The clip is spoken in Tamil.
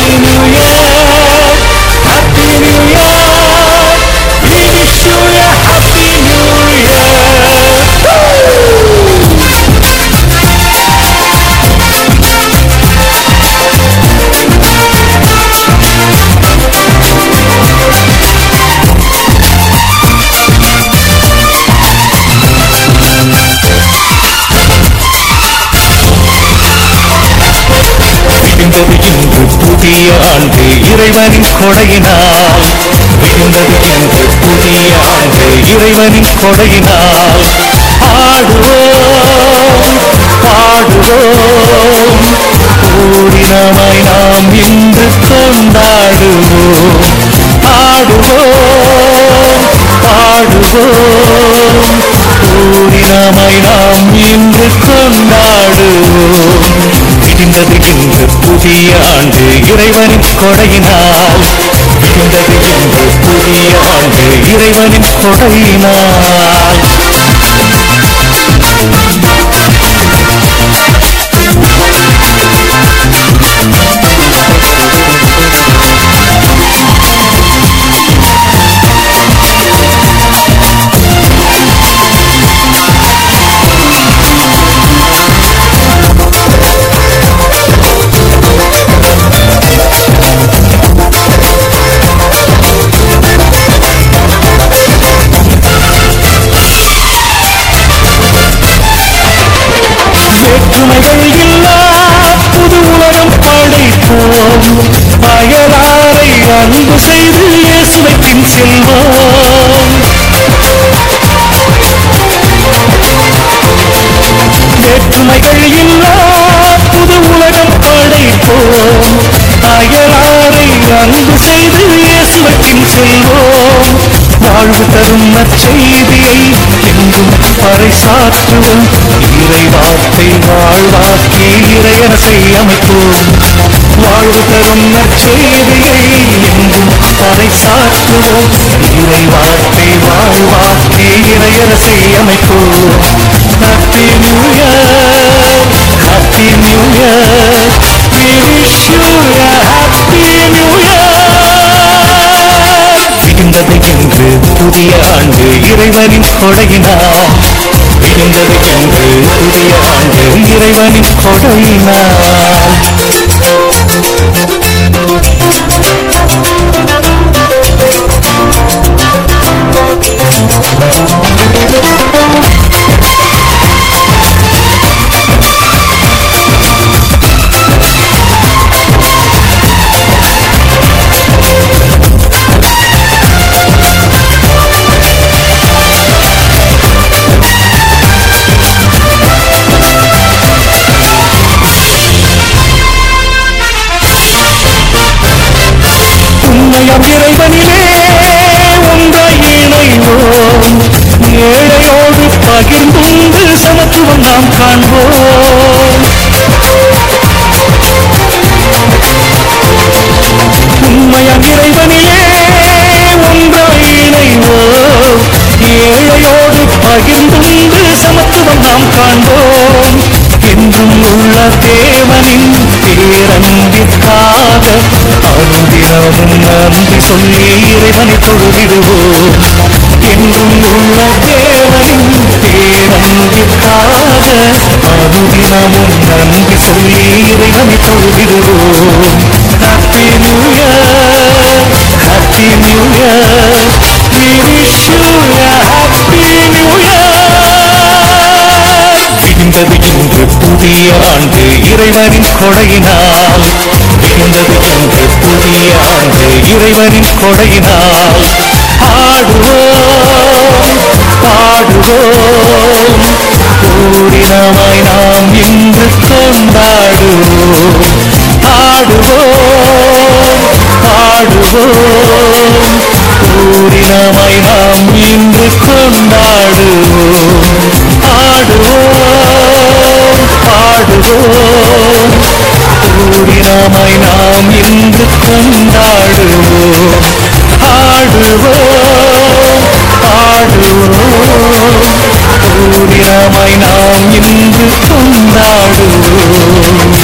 New Year, Happy New Year. We wish you a Happy New Year. விழுந்தது இன்று புதிய ஆண்டு இறைவனின் கொடையினால் விழுந்தது இன்று புதிய ஆண்டு இறைவனின் கொடையினால் ஆடுவோம் பாடுவோம் பூரினமாய் நாம் இன்று கொண்டாடுவோம் ஆடுவோம் பாடுவோம் பூரினமாய் நாம் இன்று கொண்டாடுவோம் விடிந்தது இன்று புதிய ஆண்டு இறைவனின் கொடையினால் விடிந்தது இன்று புதிய ஆண்டு இறைவனின் கொடையினால் வேற்றுமைகள் இல்லா புது உலகம் படைப்போம் அயலாரை அன்பு செய்து இயேசுவை பின் செல்வோம் வேற்றுமைகள் இல்லா புது உலகம் படைப்போம் அயலாரை அன்பு செய்து இயேசுவை பின் செல்வோம் வாழ்வு தரும் நற்செய்தியை எங்கும் பறைசாற்றுவோம் இறை வார்த்தை வாழ்வாக்கி இறையரசை அமைப்போம் வாழ்வு தரும் நற்செய்தியை எங்கும் பறைசாற்றுவோம் இறை வார்த்தை வாழ்வாக்கி இறையரசை அமைப்போம் happy new year happy new year we wish you a happy new year விடிந்தது இன்று புதிய ஆண்டு இறைவனின் கொடையினால் விடிந்தது இன்று புதிய ஆண்டு இறைவனின் கொடையினால் உண்மையாம் இறைவனிலே ஒன்றாய் இணைவோம் ஏழையோடு பகிர்ந்துண்டு சமத்துவம் நாம் காண்போம் உண்மையாம் இறைவனிலே ஒன்றாய் இணைவோம் ஏழையோடு பகிர்ந்துண்டு சமத்துவம் நாம் காண்போம் என்றும் உள்ள தேவனின் பேரன்பிற்காக அனுதினமும் நன்றி சொல்லி இறைவனை தொழுதிடுவோம் என்றும் உள்ள தேவனின் பேரன்பிற்காக அனுதினமும் நன்றி சொல்லி இறைவனை தொழுதிடுவோம் happy new year happy new year we wish you a happy new year விடிந்தது இன்று புதிய ஆண்டு இறைவனின் கொடையினால் விடிந்தது இன்று புதிய ஆண்டு இறைவனின் கொடையினால் ஆடுவோம் பாடுவோம் பூரினமாய் நாம் இன்று கொண்டாடுவோம் ஆடுவோம் பாடுவோம் பூரினமாய் நாம் இன்று கொண்டாடுவோம் ஆடுவோம் பாடுவோம் பூரினமாய் நாம் இன்று கொண்டாடுவோம் ஆடுவோம் பாடுவோம் பூரினமாய் நாம் இன்று கொண்டாடுவோம்